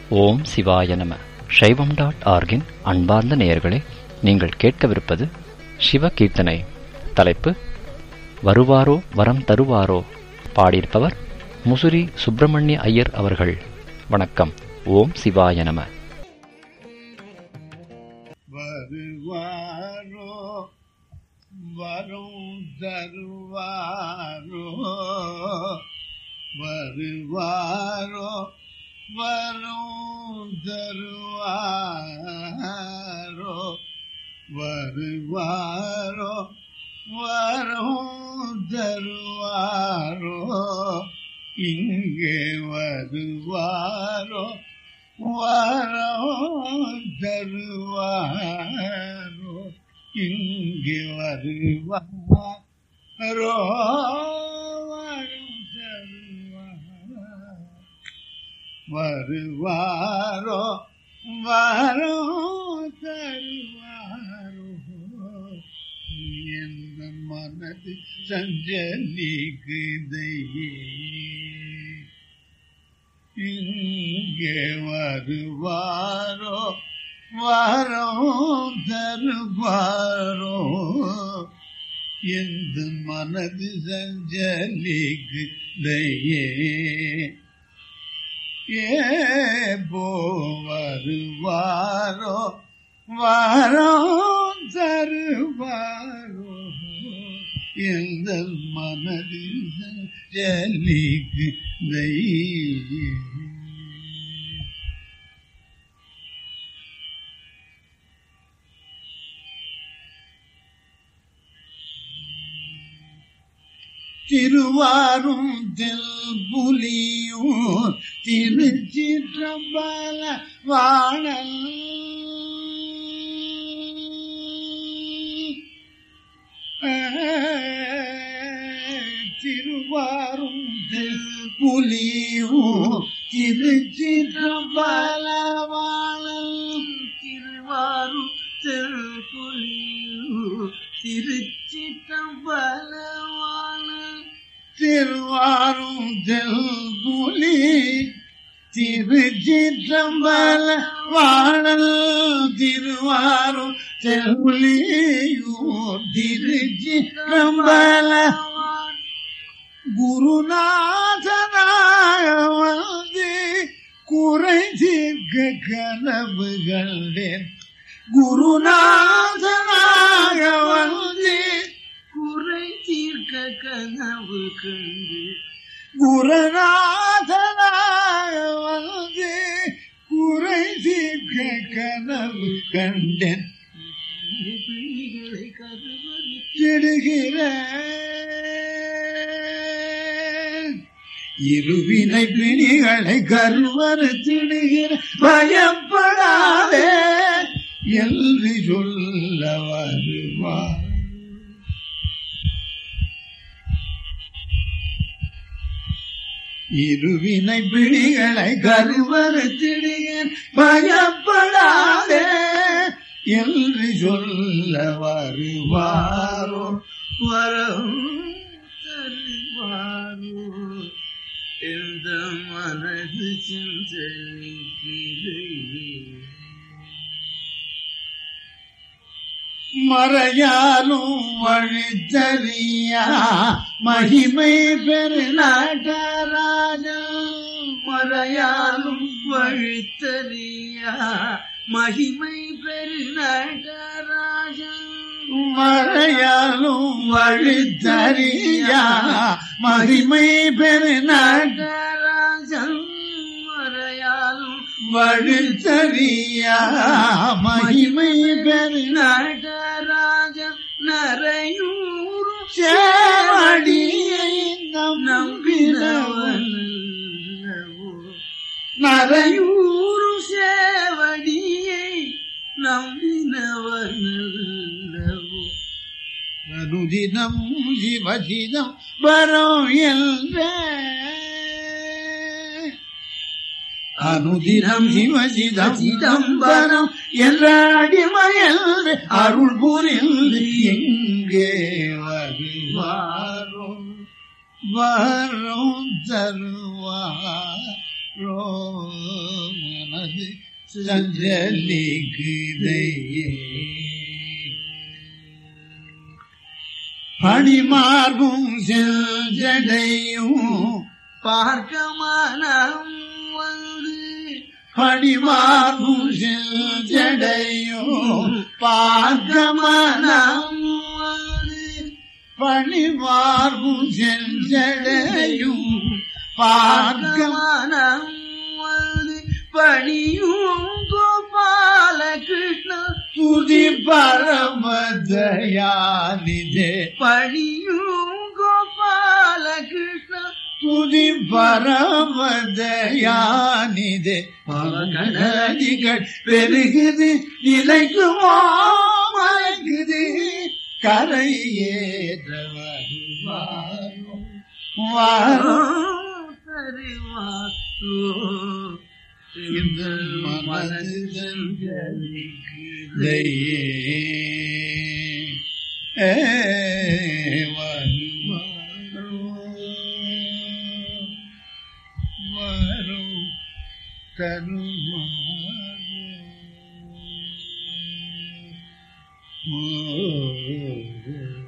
ஓம் சிவாய நம சைவம் டாட் ஆர்கின் அன்பார்ந்த நேயர்களே நீங்கள் கேட்கவிருப்பது சிவ கீர்த்தனை தலைப்பு வருவாரோ வரம் தருவாரோ பாடியிருப்பவர் முசுரி சுப்பிரமணிய ஐயர் அவர்கள் வணக்கம் ஓம் சிவாய நம வருவாரோ வரும் தருவாரோ வருவாரோ வரும் தருவாரோ வருவாரோ வரும் தருவாரோ இங்கே வருவாரோ வரம் தருவாரோ இங்கே வருவாரோ வரம் தருவாரோ வருவாரோ வரம் தருவாரோ எந்த மனது சஞ்சலிக்குதையே இங்கே வருவாரோ வரம் தருவாரோ எந்த மனது சஞ்சலிக்குதையே ஏ போ வருவாரோ வரம் தருவாரோ எந்த மனதில் ஜலிக்கு திருவாரும் புலியும் திருச்சிற்றம்பல வாழல் திருவாரும் புலியும் திருச்சிற்றம்பல வாழல் திருவாரும் புலியும் திருச்சிற்றம்பல வாழல் திருவாரும் புலி திருச்சிற்றம்பல வாழல் திருவாரும் செல்லியூர் திருச்சிற்றம்பல குருநாதனாக வந்து குறை தீர்க்க கனவு கண்டேன் குருநாதனாக வந்து குறை தீர்க்க கனவு கண்டு குருநாதனாக வந்து குறை தீர்க்க கனவு கண்டேன் பிணிகளை கருவறுத்திடுகிறேன் இருவினை பிணிகளை கருவறுத்திடுகிற பயப்படாதே என்று சொல்ல வருவார் இருவினை பிடிகளை கருவறுத்திடுகிறேன் பயப்படாதே என்று சொல்ல வருவாரோ வரம் தருவாரோ எந்த மனது சிந்தனைக்கிறேன் மறையாலும் வழித்தறியா மகிமை பெருநாட்டராஜன் மறையாலும் வழித்தறியா மகிமை பெருநாட்டராஜன் மறையாலும் வழித்தறியா மகிமை பெருநாட்டராஜன் மறையாலும் வழித்தறியா மகிமை பெருநாட்டராஜன் நரையூர் சேவடியை நம்பினவன் நரையூர் சேவடியை நம்பினவன் அனுதினம் சிவசிதம் வரும் என்ற அனுதினம் சிவசிதம் சிதம்பரம் என்ற அடிமையல் அருள் புரிந்து எங்கே வருவாரோ வரும் தருவாரோ மன மனது சஞ்சலிக்குதையே பணிமார்பும் செஞ்சடையும் பார்க்க மனம் வந்து பணிமார்பும் செஞ்சடையும் பார்க்க மனம் வந்து பணிமார்பும் செஞ்சடையும் பார்க்க மனம் வந்து பணியும் கோபால கிருஷ்ண துதி பரமதயானிதே பணியும் கோபால கிருஷ்ண துதி பரமதயானிதே பவகணதிகள் பெருகுது நிலைக்குமா மலைக்குது கரையேற வருவாரோ வாரோ இந்த மனது சஞ்சலிக்குதையே. ஏ வருவாரோ வரும் தருவாரோ ஓ